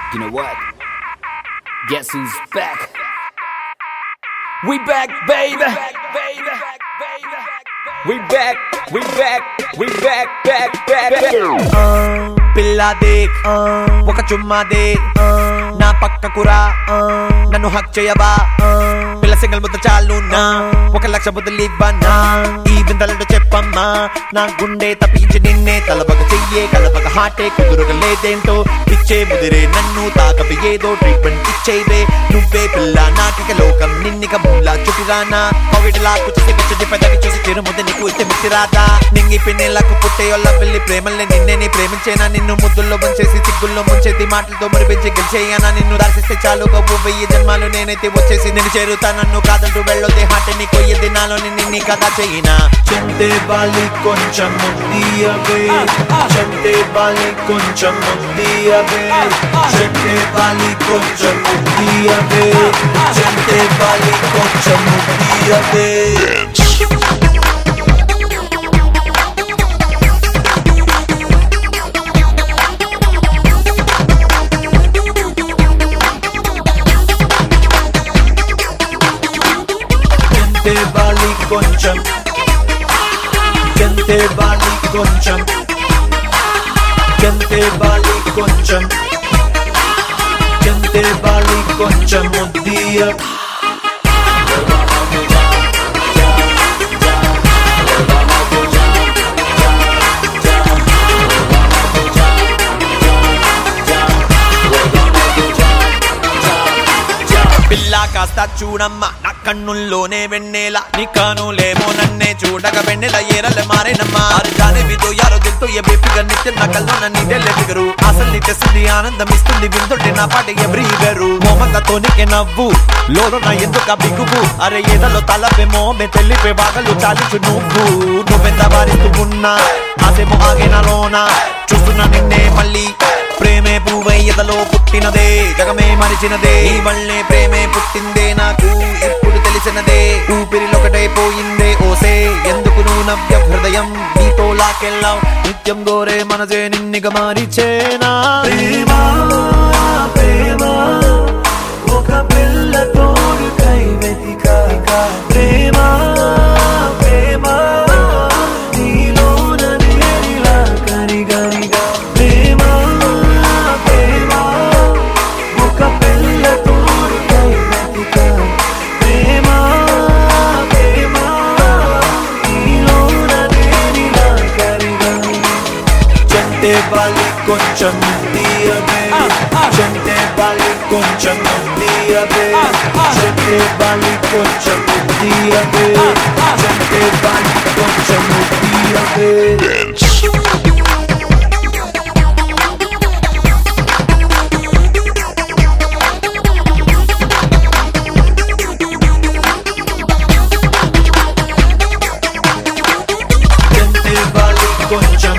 You know what? Guess who's back? We back, baby. We back, we back, we back, back, back, back. పిల్ల దేక్ ఒక చుమ్మా they నా పక్కకురా నన్ను హక్ చేయవా పిల్ల సింగల్ ముద్ద చాలు నా ఒక లక్ష బుద్ధులు ఇవ్వన్నా ఈ బిందలతో చెప్పమ్మా నా గుండె తప్పించి నిన్నే తలపక చెయ్యే కలపక హాటే కుదురుగా లేదేంటో పిచ్చే ముదిరే నన్ను తాకవి ఏదో ట్రీట్మెంట్ ఇచ్చేవే నువ్వే పిల్ల నాటిక లోకం నిన్నిక ముల్లా చుటిరానా పవిటలా కుచిసి పిచ్చి పెద్దకి చూసి చిరుముద్ద నీకు ఇచ్చే మిత్తి రాదా నింగి పిన్నెలకు పుట్టేయొల్ల వెళ్ళి ప్రేమల్ని నిన్నే నీ ప్రేమించేనా నిన్ను ముద్దుల్లో ముంచేసి సిగ్గుల్లో ముంచేది మాటలతో మురిపించి గెలిచేయనా నిన్ను దర్శిస్తే చాలు గవ్వు వెయ్యి జన్మాలు నేనైతే వచ్చేసి నేను చేరుతా నన్ను కాదంటూ వెళ్ళొద్దే హాట నీ కొయ్య దినాలో నిన్ను నీ కథ చెయ్యినా చెంతే బాలి కొంచెం ముద్దియవే చెంతే బాలి కొంచెం ముద్దియవే చెంతే బాలి కొంచెం ముద్దియవే చెంతే బాలి కొంచెం ముద్దియవే చెంతే బాలి కొంచెం చెంతే బాలి కొంచెం చెంతే బాలి కొంచెం చెంతే బాలి కొంచెం ముద్దియ పిల్ల కాస్త చూడమ్మా నా కన్నుల్లోనే వెన్నెల నీ కానులేమో నన్నే చూడక వెన్నెల ఏరల మారేనమ్మా అరజానే విదో యారో దిల్తో ఏ బేపిగా నిత్యం నా కల్లో నన్ను ఇదే ఫిగరు అసలు నీ తెస్తుంది ఆనందం ఇస్తుంది వింటుంటే నా పాట ఎవ్రీ గరు మోమంతతోనికే నవ్వు లోలో నా ఎందుక బిగువు అరే ఏదలో తలపేమో మే తెల్లిపే బాగలు చాలించు నువ్వు నువ్వెంత వారిస్తూ ఉన్నా ఆసేమో ఆగే నాలోన చూస్తున్నా నిన్నే మళ్ళీ ప్రేమే పువ్వై ఎదలో పుట్టినదే జగమే మరిచినదే నీ వల్లే ప్రేమే పుట్టిందే నాకు ఎప్పుడు తెలిసినదే ఊపిరిలొకటైపోయిందే ఓసే ఎందుకు నువ్వు నవ్య హృదయం నీతో లాకెళ్ళావు నిత్యం గోరే మనసే నిన్నిగ మారిచేనా ప్రేమ ప్రేమ ఒక పిల్ల తోడు కై వెతికాక ప్రేమ ప్రేమ నీలోన నేరిలా కరిగరిగా ప్రేమ ప్రేమ ఒక పిల్ల తోడు కై వెతికాక ప్రేమ ప్రేమ నీలోన నేరిలా కరిగా చెంటే బాలి కొంచెం తీయవే చెంటే బాలి కొంచెం తీయవే చెంటే బాలి కొంచెం తీయవే చెంటే బాలి కొంచెం తీయవే చెంటే బాలి కొంచెం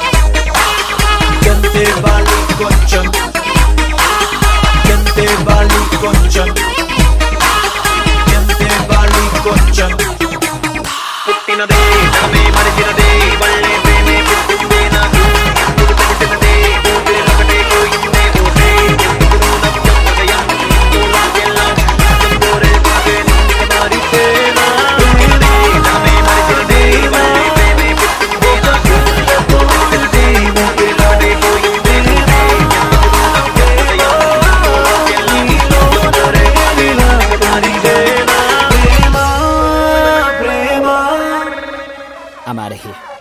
చెంటే బాలి కొంచెం చెంటే బాలి కొంచెం చెంటే బాలి కొంచెం పుట్టినదే జగమే మరిచినదే వల్లే ప్రేమే పుట్టిందే నాకు ఎప్పుడు తెలిసినదే ఊపిరిలొకటే పోయిందే ఓసే ఎందుకు నువ్వు నవ్యం హృదయం నీతో లాగెళ్ళావు నిత్యం గోరే మనసే నిన్నిగ మారిచేనా పుట్టినదే జగమే మరిచినదే వల్లే ప్రేమే పుట్టిందే నాకు ఎప్పుడు తెలిసినదే ఊపిరిలొకటే పోయిందే ఓసే ఎందుకు నువ్వు నవ్యం హృదయం నీతో లాగెళ్ళావు నిత్యం గోరే మనసే నిన్నిగ మారిచేనా ప్రేమ ప్రేమ I'm out of here.